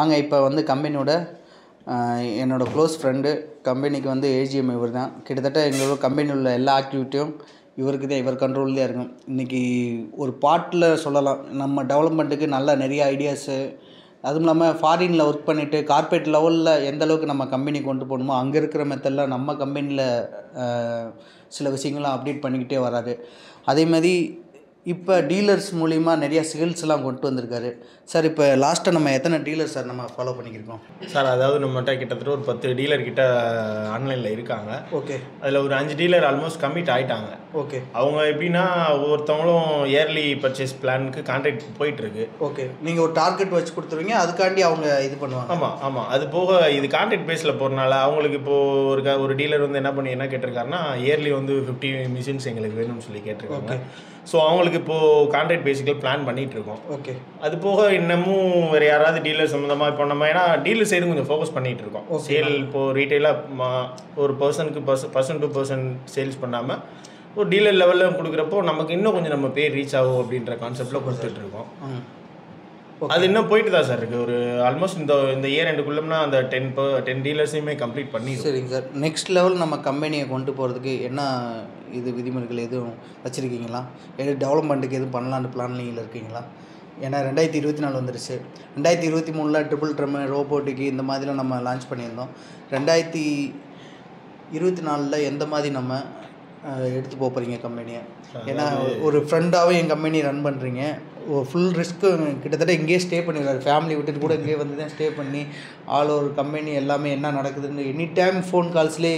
வாங்க இப்போ வந்து கம்பெனியோட ஆஹ், என்னோட க்ளோஸ் ஃப்ரெண்டு கம்பெனிக்கு வந்து ஏஜிஎம் இவர் தான் கிட்டத்தட்ட எங்களோட கம்பெனியில் உள்ள எல்லா ஆக்டிவிட்டியும் இவருக்கு தான் இவர் கண்ட்ரோல்லே இருக்கும் இன்றைக்கி ஒரு பாட்டில் சொல்லலாம் நம்ம டெவலப்மெண்ட்டுக்கு நல்ல நிறைய ஐடியாஸு அதுவும் இல்லாமல் ஃபாரினில் ஒர்க் பண்ணிவிட்டு கார்ப்பரேட் லெவலில் எந்த அளவுக்கு நம்ம கம்பெனி கொண்டு போகணுமோ அங்கே இருக்கிற மெத்தடில் நம்ம கம்பெனியில் சில விஷயங்கள்லாம் அப்டேட் பண்ணிக்கிட்டே வராரு அதே மாதிரி இப்போ டீலர்ஸ் மூலிமா நிறைய ஸ்கில்ஸ்லாம் கொண்டு வந்திருக்காரு சார் இப்போ லாஸ்ட்டாக நம்ம எத்தனை டீலர்ஸ் சார் நம்ம ஃபாலோ பண்ணிக்கிருக்கோம் சார் அதாவது நம்மகிட்ட கிட்டத்தட்ட ஒரு பத்து டீலர் கிட்ட ஆன்லைனில் இருக்காங்க ஓகே அதில் ஒரு அஞ்சு டீலர் ஆல்மோஸ்ட் கமிட் ஆயிட்டாங்க ஓகே அவங்க எப்படின்னா ஒவ்வொருத்தவங்களும் இயர்லி பர்ச்சேஸ் பிளானுக்கு கான்ட்ராக்ட் போயிட்டு இருக்கு ஓகே நீங்கள் ஒரு டார்கெட் வச்சு கொடுத்துருவீங்க அதுக்காண்டி அவங்க இது பண்ணுவாங்க ஆமாம் ஆமாம் அது போக இது கான்ட்ராக்ட் பேஸில் போகிறனால அவங்களுக்கு இப்போது ஒரு க- ஒரு டீலர் வந்து என்ன பண்ணி என்ன கேட்டிருக்காருன்னா இயர்லி வந்து ஃபிஃப்டி மிஷின்ஸ் எங்களுக்கு வேணும்னு சொல்லி கேட்டிருக்காங்க ஸோ அவங்களுக்கு இப்போது கான்ட்ராக்ட் பேசிக்கல் பிளான் பண்ணிட்டு இருக்கோம் ஓகே அது போக இன்னமும் வேறு யாராவது டீலர் சம்மந்தமாக இப்போ நம்ம ஏன்னா டீலர் சைடு கொஞ்சம் ஃபோக்கஸ் பண்ணிட்டு இருக்கோம் சேல் இப்போது ரீட்டெயிலாக ஒரு பர்சனுக்கு person person to person sales பண்ணாமல் ஒரு டீலர் லெவலில் கொடுக்குறப்போ நமக்கு இன்னும் கொஞ்சம் நம்ம பேர் ரீச் ஆகும் அப்படின்ற கான்செப்டில் கொடுத்துட்டு இருக்கோம் ம் அது இன்னும் போயிட்டு தான் சார் இருக்குது ஒரு ஆல்மோஸ்ட் இந்த இந்த இயர் ரெண்டுக்குள்ளம்னா அந்த டென் டென் டீலர்ஸையுமே கம்ப்ளீட் பண்ணிடுவோம் சரிங்க சார் நெக்ஸ்ட் லெவல் நம்ம கம்பெனியை கொண்டு போகிறதுக்கு என்ன இது விதிமுறைகள் எதுவும் வச்சுருக்கீங்களா எது டெவலப்மெண்ட்டுக்கு எதுவும் பண்ணலான்னு பிளானிங்கில் இருக்கீங்களா ஏன்னா ரெண்டாயிரத்தி இருபத்தி நாலு வந்துருச்சு ரெண்டாயிரத்தி இருபத்தி மூணில் ட்ரிபிள் ட்ரம் ரோபோட்டிக்கு இந்த மாதிரிலாம் நம்ம லான்ச் பண்ணியிருந்தோம் ரெண்டாயிரத்தி இருபத்தி நாலில் எந்த மாதிரி நம்ம அஹ், எடுத்து போக போகிறீங்க கம்பெனியை ஏன்னா ஒரு ஃப்ரெண்டாகவும் என் கம்பெனி ரன் பண்ணுறீங்க ஒரு ஃபுல் ரிஸ்க்கு கிட்டத்தட்ட இங்கேயே ஸ்டே பண்ணிடுறாரு ஃபேமிலி விட்டுட்டு கூட இங்கேயே வந்து தான் ஸ்டே பண்ணி ஆல் ஓவர் கம்பெனி எல்லாமே என்ன நடக்குதுன்னு எனி டைம் ஃபோன் கால்ஸ்லேயே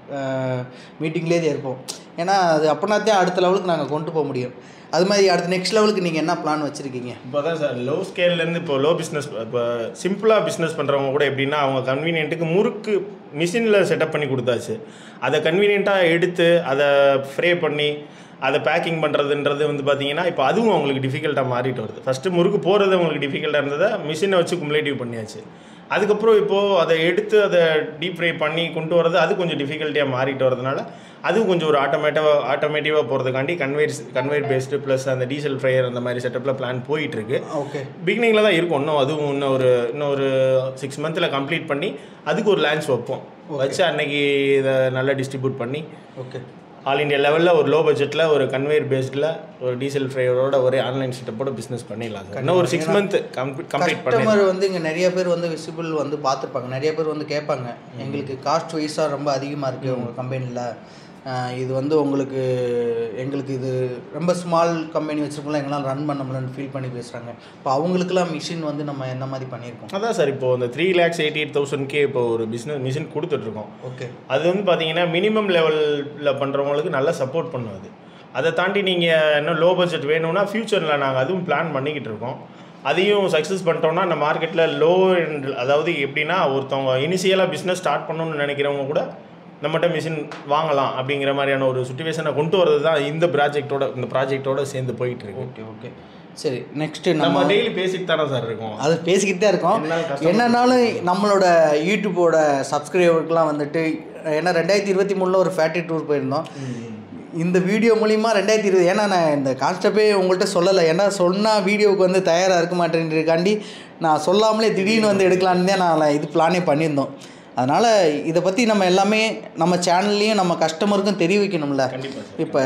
மீட்டிங்லேயே தான் இருப்போம் ஏன்னா அது அப்படின்னா தான் அடுத்த லெவலுக்கு நாங்கள் கொண்டு போக முடியும் அது மாதிரி அடுத்த நெக்ஸ்ட் லெவலுக்கு நீங்கள் என்ன பிளான் வச்சுருக்கீங்க இப்போ தான் சார் லோ ஸ்கேல்லேருந்து இப்போ லோ பிஸ்னஸ் இப்போ சிம்பிளாக பிஸ்னஸ் பண்ணுறவங்க கூட எப்படின்னா அவங்க கன்வீனியன்ட்டுக்கு முறுக்கு மிஷினில் செட்டப் பண்ணி கொடுத்தாச்சு அதை கன்வீனியண்ட்டாக எடுத்து அதை ஃப்ரே பண்ணி அதை பேக்கிங் பண்ணுறதுன்றது வந்து பார்த்தீங்கன்னா இப்போ அதுவும் அவங்களுக்கு டிஃபிகல்ட்டாக மாறிட்டு வருது ஃபஸ்ட்டு முறுக்கு போகிறது அவங்களுக்கு டிஃபிகல்ட்டாக இருந்ததை மிஷினை வச்சு குமுலேட்டிவ் பண்ணியாச்சு அதுக்கப்புறம் இப்போது அதை எடுத்து அதை டீப் ஃப்ரை பண்ணி கொண்டு வரது அது கொஞ்சம் டிஃபிகல்ட்டியாக மாறிட்டு வரதுனால அது கொஞ்சம் ஒரு ஆட்டோமேட்டிவாக ஆட்டோமேட்டிவாக போகிறதுக்காண்டி கன்வேர் கன்வேர் பேஸ்டு ப்ளஸ் அந்த டீசல் ஃப்ரையர் அந்த மாதிரி செட்டப்பில் பிளான் போயிட்டுருக்கு ஓகே பிகினிங்கில் தான் இருக்கும் இன்னும் அதுவும் இன்னும் ஒரு இன்னும் ஒரு சிக்ஸ் மந்தில் கம்ப்ளீட் பண்ணி அதுக்கு ஒரு லான்ச் வைப்போம் வச்சு அன்னைக்கு இதை நல்லா டிஸ்ட்ரிபியூட் பண்ணி ஓகே ஆல் இந்தியா லெவலில் ஒரு லோ பட்ஜெட்டில் ஒரு கன்வேர் பேஸ்டில் ஒரு டீசல் ஃப்ரையரோட ஒரு ஆன்லைன் செட்டப்போட பிஸ்னஸ் பண்ணிடலாம் சார் இன்னும் ஒரு சிக்ஸ் மந்த் கம்ப்ளீட் கம்ப்ளீட் பண்ணி கஸ்டமர் வந்து இங்கே நிறைய பேர் வந்து விசிபிள் வந்து பார்த்துருப்பாங்க நிறைய பேர் வந்து கேட்பாங்க எங்களுக்கு காஸ்ட் வைஸாக ரொம்ப அதிகமாக இருக்குது உங்கள் கம்பெனியில் இது வந்து உங்களுக்கு எங்களுக்கு இது ரொம்ப ஸ்மால் கம்பெனி வச்சுருக்கோம்ல எங்களால் ரன் பண்ண முடியலன்னு ஃபீல் பண்ணி பேசுகிறாங்க இப்போ அவங்களுக்குலாம் மிஷின் வந்து நம்ம என்ன மாதிரி பண்ணியிருக்கோம் அதான் சார் இப்போ இந்த த்ரீ லேக்ஸ் எயிட்டி எயிட் தௌசண்ட்கே இப்போ ஒரு பிஸ்னஸ் மிஷின் கொடுத்துட்ருக்கோம் ஓகே அது வந்து பார்த்தீங்கன்னா மினிமம் லெவலில் பண்ணுறவங்களுக்கு நல்லா சப்போர்ட் பண்ணும் அது அதை தாண்டி நீங்கள் இன்னும் லோ பட்ஜெட் வேணும்னா ஃப்யூச்சரில் நாங்கள் அதுவும் பிளான் பண்ணிக்கிட்டு இருக்கோம் அதையும் சக்ஸஸ் பண்ணிட்டோம்னா இந்த மார்க்கெட்டில் லோ அதாவது எப்படின்னா ஒருத்தவங்க இனிஷியலாக பிஸ்னஸ் ஸ்டார்ட் பண்ணணும்னு நினைக்கிறவங்க கூட நம்மகிட்ட மிஷின் வாங்கலாம் அப்படிங்கிற மாதிரியான ஒரு சுச்சுவேஷனை கொண்டு வரது தான் இந்த ப்ராஜெக்டோட இந்த ப்ராஜெக்டோட சேர்ந்து போயிட்டு இருக்கு ஓகே ஓகே சரி நெக்ஸ்ட்டு நம்ம நம்ம டெய்லி பேசிட்டு தானே சார் இருக்கோம் அது பேசிக்கிட்டு தான் இருக்கோம் என்னாலும் கஷ்டம் என்னன்னாலும் நம்மளோட யூடியூப்போட சப்ஸ்கிரைபருக்குலாம் வந்துட்டு ஏன்னா ரெண்டாயிரத்தி இருபத்தி மூணில் ஒரு ஃபேக்ட்ரி டூர் போயிருந்தோம் இந்த வீடியோ மூலிமா ரெண்டாயிரத்தி இருபது ஏன்னா நான் இந்த கான்செப்டே உங்கள்கிட்ட சொல்லலை ஏன்னா சொன்னால் வீடியோவுக்கு வந்து தயாராக இருக்க மாட்டேன்றதுக்காண்டி நான் சொல்லாமலே திடீர்னு வந்து எடுக்கலான்னு தான் நான் இது பிளானே பண்ணியிருந்தோம் அதனால் இதை பற்றி நம்ம எல்லாமே நம்ம சேனல்லையும் நம்ம கஸ்டமருக்கும் தெரிவிக்கணும்ல கண்டிப்பாக இப்போ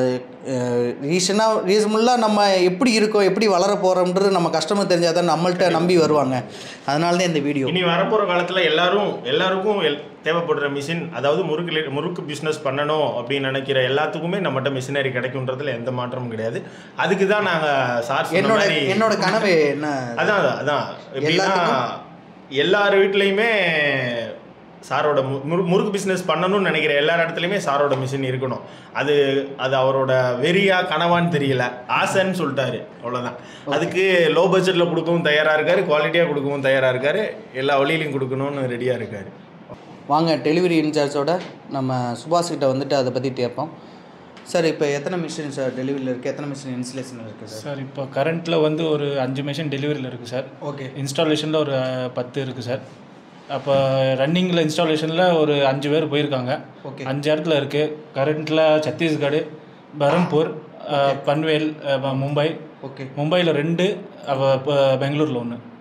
ரீசனாக ரீசனபுளாக நம்ம எப்படி இருக்கோம் எப்படி வளர போகிறோம்ன்றது நம்ம கஸ்டமர் தெரிஞ்சால் தான் நம்மள்ட்ட நம்பி வருவாங்க அதனால தான் இந்த வீடியோ இனி வரப்போகிற காலத்தில் எல்லாரும் எல்லாருக்கும் எல் தேவைப்படுற மிஷின் அதாவது முறுக்கு முறுக்கு பிஸ்னஸ் பண்ணணும் அப்படின்னு நினைக்கிற எல்லாத்துக்குமே நம்மகிட்ட மிஷினரி கிடைக்குன்றதுல எந்த மாற்றமும் கிடையாது அதுக்கு தான் நாங்கள் சார் சொன்ன என்னோட மாதிரி என்னோட கனவு என்ன அதான் அதான், அதான் எப்படின்னா எல்லார் வீட்லேயுமே சாரோட மு- முறு- முறுக்கு பிஸ்னஸ் பண்ணணும்னு நினைக்கிற எல்லார் இடத்துலையுமே சாரோட மிஷின் இருக்கணும் அது அது அவரோட வெறியா கனவான்னு தெரியல ஆசைன்னு சொல்லிட்டாரு அவ்வளோதான் அதுக்கு லோ பட்ஜெட்டில் கொடுக்கவும் தயாராக இருக்காரு குவாலிட்டியாக கொடுக்கவும் தயாராக இருக்காரு எல்லா வழியிலையும் கொடுக்கணும்னு ரெடியாக இருக்காரு வாங்க டெலிவரி இன்சார்ஜோட நம்ம சுபாஷ் கிட்ட வந்துட்டு அதை பற்றி கேட்போம் சார் இப்போ எத்தனை மிஷின் சார் டெலிவரியில் இருக்குது எத்தனை மிஷின் இன்ஸ்டலேஷன் இருக்குது சார் சார் இப்போ கரண்ட்டில் வந்து ஒரு அஞ்சு மிஷின் டெலிவரியில் இருக்குது சார் ஓகே இன்ஸ்டாலேஷனில் ஒரு அஹ், பத்து இருக்குது சார் அப்போ ரன்னிங்கில் இன்ஸ்டாலேஷனில் ஒரு அஞ்சு பேர் போயிருக்காங்க ஓகே அஞ்சு இடத்துல இருக்குது கரண்ட்டில் சத்தீஸ்கர் பரம்பூர் அஹ், பன்வேல் அஹ், மும்பை ஓகே மும்பையில் ரெண்டு அவ இப்போ பெங்களூரில் ஒன்று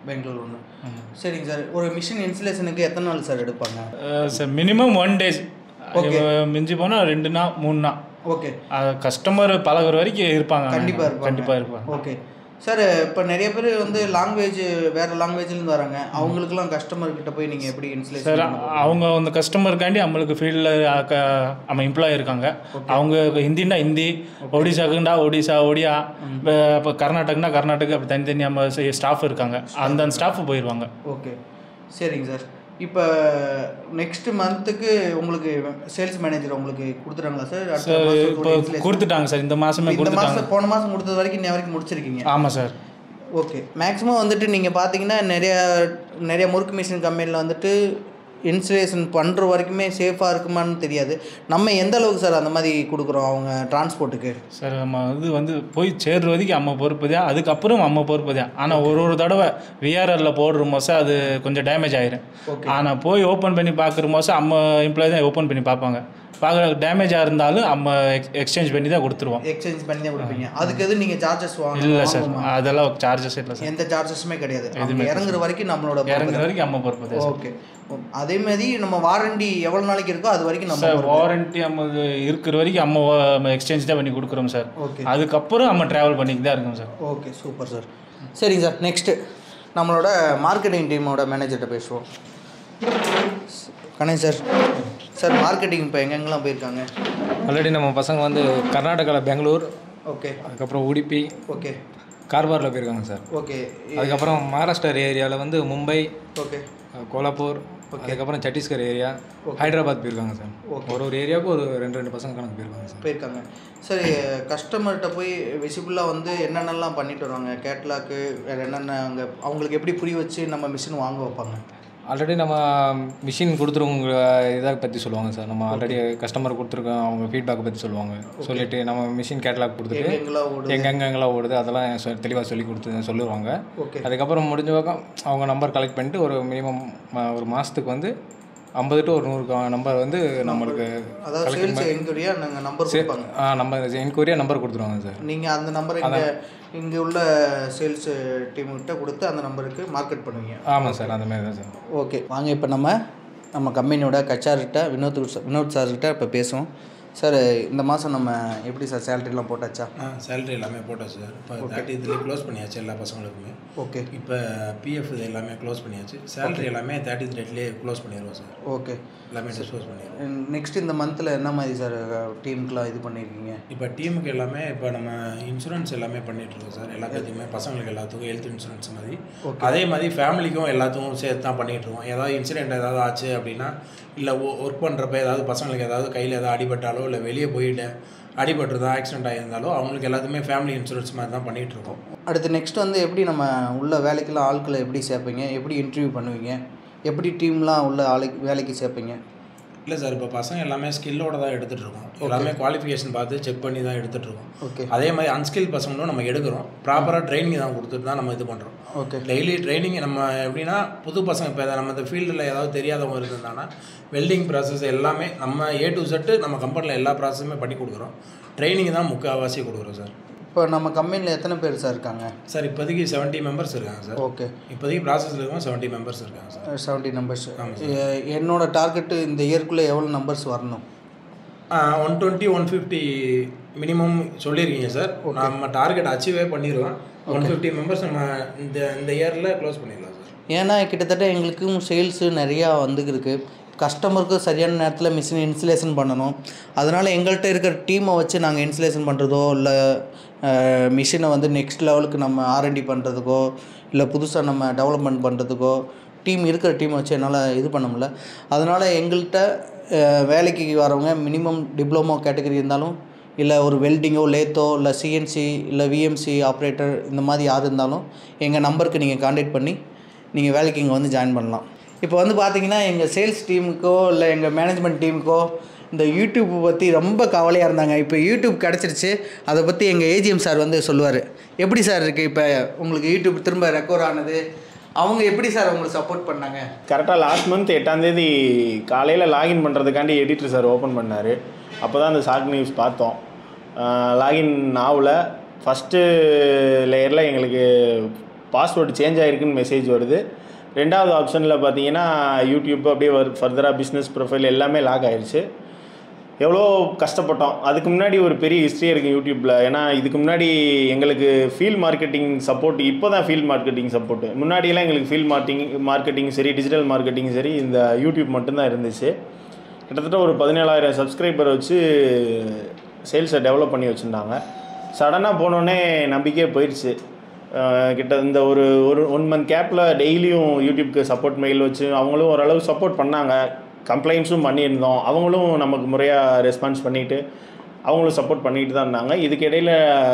பெங்களூர் ஒன்று சரிங்க சார் ஒரு மிஷின் இன்ஸ்டலேஷனுக்கு எத்தனை நாள் சார் எடுப்பாங்க சார் மினிமம் ஒன் டேஸ் மிஞ்சி போனால் ரெண்டு நாள் மூணு நாள் ஓகே கஸ்டமர் பழகுற வரைக்கும் இருப்பாங்க கண்டிப்பாக இருப்பாங்க கண்டிப்பாக இருப்பாங்க ஓகே சார் இப்போ நிறைய பேர் வந்து லாங்குவேஜ் வேறு லாங்குவேஜ்லேருந்து வராங்க அவங்களுக்குலாம் கஸ்டமர் கிட்ட போய் நீங்கள் எப்படி சார் இன்ஸ்டலேஷன் அவங்க அந்த கஸ்டமருக்காண்டி நம்மளுக்கு ஃபீல்டில் நம்ம எம்ப்ளாய் இருக்காங்க அவங்க ஹிந்தின்னா ஹிந்தி ஒடிசாக்குண்டா ஒடிசா ஒடியா இப்போ கர்நாடகனா கர்நாடகா அப்படி தனித்தனி நம்ம ஸ்டாஃப் இருக்காங்க அந்த ஸ்டாஃப் போயிடுவாங்க ஓகே சரிங்க சார் இப்போ நெக்ஸ்ட் மந்த்துக்கு உங்களுக்கு சேல்ஸ் மேனேஜர் உங்களுக்கு கொடுத்துட்டாங்களா சார் அடுத்த சார் மாசத்துக்கு இப்போ installation? கொடுத்துட்டாங்க சார் இந்த மாதமே இந்த கொடுத்துட்டாங்க மாதம் போன மாதம் கொடுத்தது வரைக்கும் இன்ன வரைக்கும் முடிச்சிருக்கீங்க ஆமாம் சார் ஓகே மேக்ஸிமம் வந்துட்டு நீங்கள் பார்த்தீங்கன்னா நிறைய நிறைய முறுக்கு மிஷின் கம்பெனியில் வந்துட்டு இன்சுலேஷன் பண்ணுற வரைக்குமே சேஃபாக இருக்குமான்னு தெரியாது நம்ம எந்த அளவுக்கு சார் அந்த மாதிரி கொடுக்குறோம் அவங்க டிரான்ஸ்போர்ட்டுக்கு சார் நம்ம இது வந்து போய் சேர்ற வரைக்கும் அம்மா பொறுப்பு தான் அதுக்கப்புறம் அம்மா பொறுப்பு தான் ஆனால் ஒரு ஒரு தடவை விஆர்ஆரில் போடுற மோசம் அது கொஞ்சம் டேமேஜ் ஆயிரும் Okay. ஆனால் போய் ஓப்பன் பண்ணி பார்க்குற மோசம் அம்மா எம்ப்ளாயி தான் ஓப்பன் பண்ணி பார்ப்பாங்க பார்க்குற டேமேஜாக இருந்தாலும் நம்ம எக்ஸ்சேஞ்ச் பண்ணி தான் கொடுத்துருவோம் எக்ஸ்சேஞ்ச் பண்ணி தான் கொடுப்பீங்க அதுக்கு எது நீங்கள் சார்ஜஸ் வாங்க இல்லை சார் வாங்குமா? அதெல்லாம் சார்ஜஸ் இல்லை சார் எந்த சார்ஜஸுமே கிடையாது அவங்க இறங்குற வரைக்கும் நம்மளோட இறங்குற வரைக்கும் அம்மா பொறுப்பு தான் ஓகே அதே மாதிரி நம்ம வாரண்டி எவ்வளோ நாளைக்கு இருக்கோ அது வரைக்கும் நம்ம சார் வாரண்ட்டி நம்ம இருக்கிற வரைக்கும் அம்மா எக்ஸ்சேஞ்ச் தான் பண்ணி கொடுக்குறோம் சார் ஓகே அதுக்கப்புறம் நம்ம ட்ராவல் பண்ணிட்டு தான் இருக்கோம் சார் ஓகே சூப்பர் சார் சரிங்க சார் நெக்ஸ்ட்டு நம்மளோட மார்க்கெட்டிங் டீமோட மேனேஜர்கிட்ட பேசுவோம் கணேஷ் சார் சார் மார்க்கெட்டிங் இப்போ எங்கெங்கெல்லாம் போயிருக்காங்க ஆல்ரெடி நம்ம பசங்க வந்து கர்நாடகாவில் பெங்களூர் ஓகே அதுக்கப்புறம் உடுப்பி ஓகே கார்வாரில் போயிருக்காங்க சார் ஓகே அதுக்கப்புறம் மகாராஷ்டிரா ஏரியாவில் வந்து மும்பை ஓகே அஹ், கோலாப்பூர் அதுக்கப்புறம் சத்தீஸ்கர் ஏரியா ஹைதராபாத் போயிருக்காங்க சார் ஒரு ஒரு ஏரியாவுக்கு ஒரு ரெண்டு ரெண்டு பசங்க கணக்கு போயிருக்காங்க சார் போயிருக்காங்க சரி கஸ்டமர்கிட்ட போய் விசிபிளாக வந்து என்னென்னலாம் பண்ணிட்டு வருவாங்க கேட்லாக்கு வேறு என்னென்ன அங்கே அவங்களுக்கு எப்படி புரிய வச்சு நம்ம மிஷின் வாங்க வைப்பாங்க ஆல்ரெடி நம்ம மிஷின் கொடுத்துருவங்க இதை பற்றி சொல்லுவாங்க சார் நம்ம ஆல்ரெடி கஸ்டமர் கொடுத்துருக்கோம் அவங்க ஃபீட்பேக்கை பற்றி சொல்லுவாங்க சொல்லிட்டு நம்ம மிஷின் கேட்டலாக் கொடுத்துட்டு எங்கெங்கெல்லாம் ஓடுது எங்கெங்கெங்கெல்லாம் ஓடுது அதெல்லாம் தெளிவாக சொல்லி கொடுத்து சொல்லுவாங்க ஓகே அதுக்கப்புறம் முடிஞ்ச பக்கம் அவங்க நம்பர் கலெக்ட் பண்ணிட்டு ஒரு மினிமம் ஒரு மாதத்துக்கு வந்து ஐம்பது டு ஒரு நூறு நம்பர் வந்து நம்மளுக்கு அதாவது சேல்ஸ் என்கொயரியா நாங்கள் நம்பர் கொடுப்பாங்க ஆ நம்ம என்கொயரியாக நம்பர் கொடுத்துருவாங்க சார் நீங்கள் அந்த நம்பரை இங்கே இங்கே உள்ள சேல்ஸ் டீம்கிட்ட கொடுத்து அந்த நம்பருக்கு மார்க்கெட் பண்ணுவீங்க ஆமாம் சார் அந்த மாதிரி தான் சார் ஓகே வாங்க இப்போ நம்ம நம்ம கம்பெனியோட கச்சார்கிட்ட வினோத் சார் வினோத் சார்கிட்ட இப்போ பேசுவோம் சார் இந்த மாதம் நம்ம எப்படி சார் சேலரிலாம் போட்டாச்சா ஆ சேலரி எல்லாமே போட்டாச்சு சார் இப்போ தேர்ட்டி இதுலேயே க்ளோஸ் பண்ணியாச்சு எல்லா பசங்களுக்குமே ஓகே இப்போ பிஎஃப் இது எல்லாமே க்ளோஸ் பண்ணியாச்சு சேலரி எல்லாமே தேர்ட்டி ரேட்லேயே க்ளோஸ் பண்ணிடுவோம் சார் ஓகே எல்லாமே டிஸ்போஸ் பண்ணிடுவோம் நெக்ஸ்ட் இந்த மந்தில் என்ன மாதிரி சார் டீமுக்குலாம் இது பண்ணியிருக்கீங்க இப்போ டீமுக்கு எல்லாமே இப்போ நம்ம இன்சூரன்ஸ் எல்லாமே பண்ணிட்டு இருக்கோம் சார் எல்லாத்துக்குமே பசங்களுக்கு எல்லாத்துக்கும் ஹெல்த் இன்சூரன்ஸ் மாதிரி அதே மாதிரி ஃபேமிலிக்கும் எல்லாத்துக்கும் சேர்த்து தான் பண்ணிட்டு இருக்கோம் ஏதாவது இன்சிடென்ட் ஏதாவது ஆச்சு அப்படின்னா இல்லை ஒர்க் பண்ணுறப்ப ஏதாவது பசங்களுக்கு ஏதாவது கையில் ஏதாவது அடிபட்டாலோ இல்லை வெளியே போயிட்டு அடிபட்டுருதா ஆக்சிடென்ட் ஆகியிருந்தாலோ அவங்களுக்கு எல்லாத்துக்குமே ஃபேமிலி இன்சூரன்ஸ் மாதிரி தான் பண்ணிட்டு இருக்கோம் அடுத்து நெக்ஸ்ட் வந்து எப்படி நம்ம உள்ள வேலைக்கெல்லாம் ஆட்களை எப்படி சேர்ப்பீங்க எப்படி இன்டர்வியூ பண்ணுவீங்க எப்படி டீம்லாம் உள்ள ஆளுக்கு வேலைக்கு சேர்ப்பீங்க இல்லை சார் இப்போ பசங்க எல்லாமே ஸ்கில்லோட தான் எடுத்துகிட்டு இருக்கோம் எல்லாமே குவாலிஃபிகேஷன் பார்த்து செக் பண்ணி தான் எடுத்துகிட்டு இருக்கோம் ஓகே அதே மாதிரி அன்ஸ்கில் பசங்களும் நம்ம எடுக்கிறோம் ப்ராப்பராக ட்ரைனிங் தான் கொடுத்துட்டு தான் நம்ம இது பண்ணுறோம் ஓகே டெய்லி ட்ரைனிங் நம்ம எப்படின்னா புது பசங்க இப்போ நம்ம இந்த ஃபீல்டில் ஏதாவது தெரியாதவங்க இருந்தாங்கன்னா வெல்டிங் ப்ராசஸ் எல்லாமே நம்ம ஏ டு செட்டு நம்ம கம்பெனியில் எல்லா ப்ராசஸுமே பண்ணி கொடுக்குறோம் ட்ரைனிங் தான் முக்கால்வாசி கொடுக்குறோம் சார் இப்போ நம்ம கம்பெனியில் எத்தனை பேர் சார் இருக்காங்க சார் இப்போதைக்கு செவன்ட்டி மெம்பர்ஸ் இருக்காங்க சார் ஓகே இப்போதைக்கு ப்ராசஸில் இருக்கோம் செவன்ட்டி மெம்பர்ஸ் இருக்காங்க சார் செவன்ட்டி நம்பர்ஸ் என்னோட டார்கெட்டு இந்த இயர்க்குள்ளே எவ்வளோ நம்பர்ஸ் வரணும் one twenty one fifty minimum சொல்லியிருக்கீங்க சார் நம்ம டார்கெட் அச்சீவே பண்ணிடுவோம் ஒன் ஃபிஃப்டி மெம்பர்ஸ் நம்ம இந்த இந்த இயரில் க்ளோஸ் பண்ணிடலாம் சார் ஏன்னா கிட்டத்தட்ட எங்களுக்கும் சேல்ஸு நிறையா வந்துருக்கு கஸ்டமருக்கு சரியான நேரத்தில் மிஷின் இன்ஸ்டலேஷன் பண்ணணும் அதனால் எங்கள்கிட்ட இருக்கிற டீமை வச்சு நாங்கள் இன்ஸ்டலேஷன் பண்ணுறதோ இல்லை மிஷினை வந்து நெக்ஸ்ட் லெவலுக்கு நம்ம ஆர்என்டி பண்ணுறதுக்கோ இல்லை புதுசாக நம்ம டெவலப்மெண்ட் பண்ணுறதுக்கோ டீம் இருக்கிற டீமை வச்சு என்னால் இது பண்ண முடியல அதனால் எங்கள்கிட்ட அஹ், வேலைக்கு வரவங்க மினிமம் டிப்ளமோ கேட்டகரி இருந்தாலும் இல்லை ஒரு வெல்டிங்கோ லேத்தோ இல்லை சிஎன்சி இல்லை விஎம்சி ஆப்ரேட்டர் இந்த மாதிரி யார் இருந்தாலும் எங்கள் நம்பருக்கு நீங்கள் காண்டாக்ட் பண்ணி நீங்கள் வேலைக்கு இங்கே வந்து ஜாயின் பண்ணலாம் இப்போ வந்து பார்த்தீங்கன்னா எங்கள் சேல்ஸ் டீமுக்கோ இல்லை எங்கள் மேனேஜ்மெண்ட் டீமுக்கோ இந்த யூடியூப் பற்றி ரொம்ப கவலையாக இருந்தாங்க இப்போ யூடியூப் கிடச்சிருச்சு அதை பற்றி எங்கள் ஏஜிஎம் சார் வந்து சொல்லுவார் எப்படி சார் இருக்குது இப்போ உங்களுக்கு யூடியூப் திரும்ப ரெக்கவர் ஆனது அவங்க எப்படி சார் உங்களுக்கு சப்போர்ட் பண்ணாங்க கரெக்டாக லாஸ்ட் மந்த் எட்டாந்தேதி காலையில் லாகின் பண்ணுறதுக்காண்டி எடிட்டர் சார் ஓப்பன் பண்ணார் அப்போ தான் அந்த ஷார்ட் நியூஸ் பார்த்தோம் லாகின் ஆகல ஃபஸ்ட்டு லேயரில் எங்களுக்கு பாஸ்வேர்டு சேஞ்ச் ஆகிருக்குன்னு மெசேஜ் வருது ரெண்டாவது ஆப்ஷனில் பார்த்தீங்கன்னா யூடியூப் அப்படியே ஃபர்தராக பிஸ்னஸ் ப்ரொஃபைல் எல்லாமே லாக் ஆயிடுச்சு எவ்வளோ கஷ்டப்பட்டோம் அதுக்கு முன்னாடி ஒரு பெரிய ஹிஸ்ட்ரி இருக்குது யூடியூப்பில் ஏன்னா இதுக்கு முன்னாடி எங்களுக்கு ஃபீல்ட் மார்க்கெட்டிங் சப்போர்ட் இப்போ தான் ஃபீல்ட் மார்க்கெட்டிங் சப்போர்ட் முன்னாடியெல்லாம் எங்களுக்கு ஃபீல்ட் மார்க்கெட்டிங் மார்க்கெட்டிங் சரி டிஜிட்டல் மார்க்கெட்டிங் சரி இந்த யூடியூப் மட்டும்தான் இருந்துச்சு கிட்டத்தட்ட ஒரு பதினேழாயிரம் சப்ஸ்கிரைபர் வச்சு சேல்ஸை டெவலப் பண்ணி வச்சுருந்தாங்க சடனாக போனோடனே நம்பிக்கையே போயிடுச்சு அஹ் கிட்ட இந்த ஒரு ஒரு ஒன் மந்த் கேப்பில் டெய்லியும் யூடியூப்க்கு சப்போர்ட் மெயில் வச்சு அவங்களும் ஓரளவு சப்போர்ட் பண்ணாங்க கம்ப்ளைண்ட்ஸும் பண்ணியிருந்தோம் அவங்களும் நமக்கு முறையாக ரெஸ்பான்ஸ் பண்ணிவிட்டு அவங்களும் சப்போர்ட் பண்ணிட்டு தான் இருந்தாங்க இதுக்கு இடையில்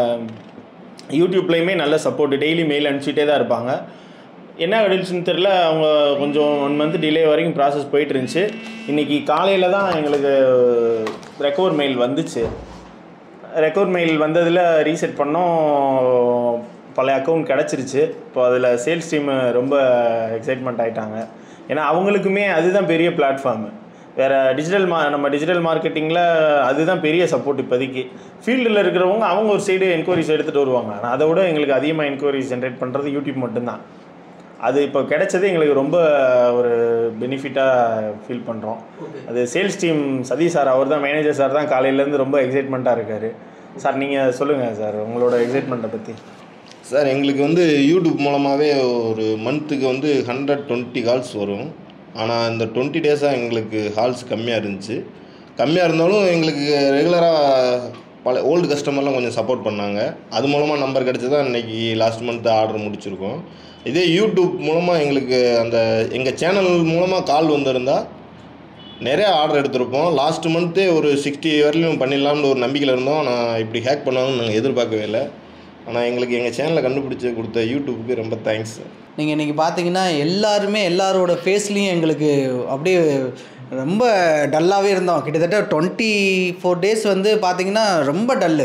யூடியூப்லேயுமே நல்ல சப்போர்ட் டெய்லி மெயில் அனுப்பிச்சிட்டே தான் இருப்பாங்க என்ன ஆயிடுச்சுன்னு தெரில அவங்க கொஞ்சம் ஒன் மந்த் டிலே வரைக்கும் ப்ராசஸ் போயிட்டு இருந்துச்சு இன்றைக்கி காலையில் தான் எங்களுக்கு ரெக்கவர் மெயில் வந்துச்சு ரெக்கவர் மெயில் வந்ததில் ரீசெட் பண்ணோம் பழைய அக்கௌண்ட் கிடச்சிருச்சு இப்போ அதில் சேல்ஸ் டீம் ரொம்ப எக்ஸைட்மெண்ட் ஆகிட்டாங்க ஏன்னா அவங்களுக்குமே அதுதான் பெரிய பிளாட்ஃபார்மு வேறு டிஜிட்டல் மா நம்ம டிஜிட்டல் மார்க்கெட்டிங்கில் அதுதான் பெரிய சப்போர்ட் இப்போதைக்கு ஃபீல்டில் இருக்கிறவங்க அவங்க ஒரு சைடு என்கொயரிஸ் எடுத்துகிட்டு வருவாங்க ஆனால் அதை விட எங்களுக்கு அதிகமாக என்கொயரிஸ் ஜென்ரேட் பண்ணுறது யூடியூப் மட்டும்தான் அது இப்போ கிடைச்சது எங்களுக்கு ரொம்ப ஒரு பெனிஃபிட்டாக ஃபீல் பண்ணுறோம் அது சேல்ஸ் டீம் சதீஷ் சார் அவர் தான் மேனேஜர் சார் தான் காலையிலேருந்து ரொம்ப எக்ஸைட்மெண்ட்டாக இருக்கார் சார் நீங்கள் சொல்லுங்கள் சார் உங்களோட எக்ஸைட்மெண்ட்டை பற்றி சார் எங்களுக்கு வந்து யூடியூப் மூலமாகவே ஒரு மந்த்துக்கு வந்து ஹண்ட்ரட் டுவெண்ட்டி கால்ஸ் வரும் ஆனால் இந்த டுவெண்ட்டி டேஸாக எங்களுக்கு ஹால்ஸ் கம்மியாக இருந்துச்சு கம்மியாக இருந்தாலும் எங்களுக்கு ரெகுலராக பல ஓல்டு கஸ்டமர்லாம் கொஞ்சம் சப்போர்ட் பண்ணாங்க அது மூலமாக நம்பர் கிடச்சி தான் இன்றைக்கி லாஸ்ட் மந்த் ஆர்டர் முடிச்சிருக்கோம் இதே யூடியூப் மூலமாக எங்களுக்கு அந்த எங்கள் சேனல் மூலமாக கால் வந்திருந்தா நிறைய ஆர்டர் எடுத்திருப்போம் லாஸ்ட் மந்த்தே ஒரு சிக்ஸ்டி வரலையும் பண்ணிடலாம்னு ஒரு நம்பிக்கையில் இருந்தோம் ஆனால் இப்படி ஹேக் பண்ணுவாங்கன்னு நாங்கள் எதிர்பார்க்கவே இல்லை ஆனால் எங்களுக்கு எங்கள் சேனலை கண்டுபிடிச்சி கொடுத்த யூடியூப்புக்கு ரொம்ப தேங்க்ஸ் நீங்கள் இன்றைக்கி பார்த்தீங்கன்னா எல்லாருமே எல்லாரோட ஃபேஸ்லேயும் எங்களுக்கு அப்படியே ரொம்ப டல்லாகவே இருந்தோம் கிட்டத்தட்ட டுவெண்ட்டி ஃபோர் டேஸ் வந்து பார்த்தீங்கன்னா ரொம்ப டல்லு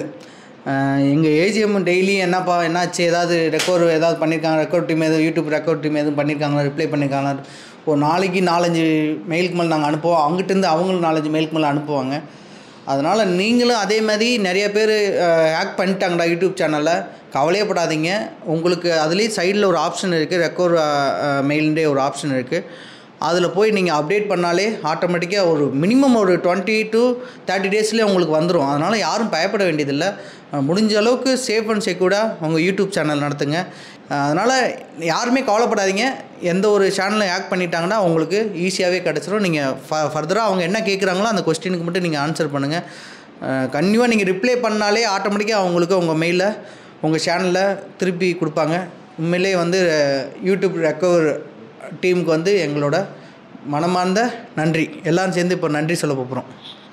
எங்கள் ஏஜிஎம் டெய்லி என்னப்பா என்னாச்சு ஏதாவது ரெக்கார்டு ஏதாவது பண்ணியிருக்காங்க ரெக்கார்ட் டீம் எதுவும் யூடியூப் ரெக்கார்ட் டீம் எதுவும் பண்ணியிருக்காங்களா ரிப்ளை பண்ணியிருக்காங்களா ஒரு நாளைக்கு நாலஞ்சு மெயிலுக்கு மேலே நாங்கள் அனுப்புவோம் அவங்ககிட்டருந்து அவங்களும் நாலஞ்சு மெயிலுக்கு மேலே அனுப்புவாங்க அதனால் நீங்களும் அதே மாதிரி நிறைய பேர் ஹேக் பண்ணிட்டாங்கடா யூடியூப் சேனலில் கவலையப்படாதீங்க உங்களுக்கு அதுலேயும் சைடில் ஒரு ஆப்ஷன் இருக்குது ரெக்கார்ட் மெயில்ன்றே ஒரு ஆப்ஷன் இருக்குது அதில் போய் நீங்கள் அப்டேட் பண்ணாலே ஆட்டோமேட்டிக்காக ஒரு மினிமம் ஒரு டுவெண்ட்டி டு தேர்ட்டி டேஸ்லேயே உங்களுக்கு வந்துடும் அதனால் யாரும் பயப்பட வேண்டியதில்லை அஹ் முடிஞ்ச அளவுக்கு சேஃப் அண்ட் செக்யூர்டாக உங்கள் யூடியூப் சேனல் நடத்துங்க அதனால் யாருமே கவலைப்படாதீங்க எந்த ஒரு சேனலை ஹேக் பண்ணிட்டாங்கன்னா உங்களுக்கு ஈஸியாகவே கிடச்சிரும் நீங்கள் ஃப ஃபர்தராக அவங்க என்ன கேட்குறாங்களோ அந்த கொஸ்டினுக்கு மட்டும் நீங்கள் ஆன்சர் பண்ணுங்கள் கண்டிப்பாக நீங்கள் ரிப்ளை பண்ணாலே ஆட்டோமேட்டிக்காக அவங்களுக்கு உங்கள் மெயிலில் உங்கள் சேனலில் திருப்பி கொடுப்பாங்க உண்மையிலே வந்து அஹ், யூடியூப் ரெக்கவர் டீமுக்கு வந்து எங்களோட மனமார்ந்த நன்றி எல்லாரும் சேர்ந்து இப்போ நன்றி சொல்ல போகிறோம்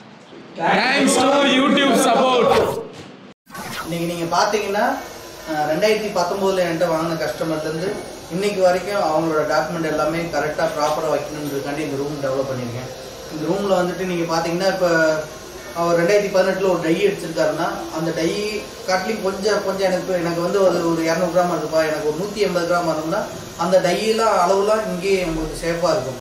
தேங்க்ஸ் டு யூடியூப் சப்போர்ட் இன்றைக்கி நீங்கள் பார்த்தீங்கன்னா அஹ், ரெண்டாயிரத்தி பத்தொம்போதில் என்கிட்ட வாங்கின கஸ்டமர்லேருந்து இன்னைக்கு வரைக்கும் அவங்களோட டாக்குமெண்ட் எல்லாமே கரெக்டாக ப்ராப்பராக வைக்கணுன்றதுக்காண்டி இந்த ரூம் டெவலப் பண்ணியிருக்கேன் இந்த ரூமில் வந்துட்டு நீங்கள் பார்த்தீங்கன்னா இப்போ அவர் ரெண்டாயிரத்தி பதினெட்டில் ஒரு டை அடிச்சிருக்காருன்னா அந்த டை காட்டிலையும் கொஞ்சம் கொஞ்சம் எனக்கு எனக்கு வந்து ஒரு ஒரு இரநூறு கிராம் இருக்குப்பா எனக்கு ஒரு நூற்றி எண்பது கிராம் இருந்தால் அந்த டையெல்லாம் அளவுலாம் இங்கேயே உங்களுக்கு சேஃபாக இருக்கும்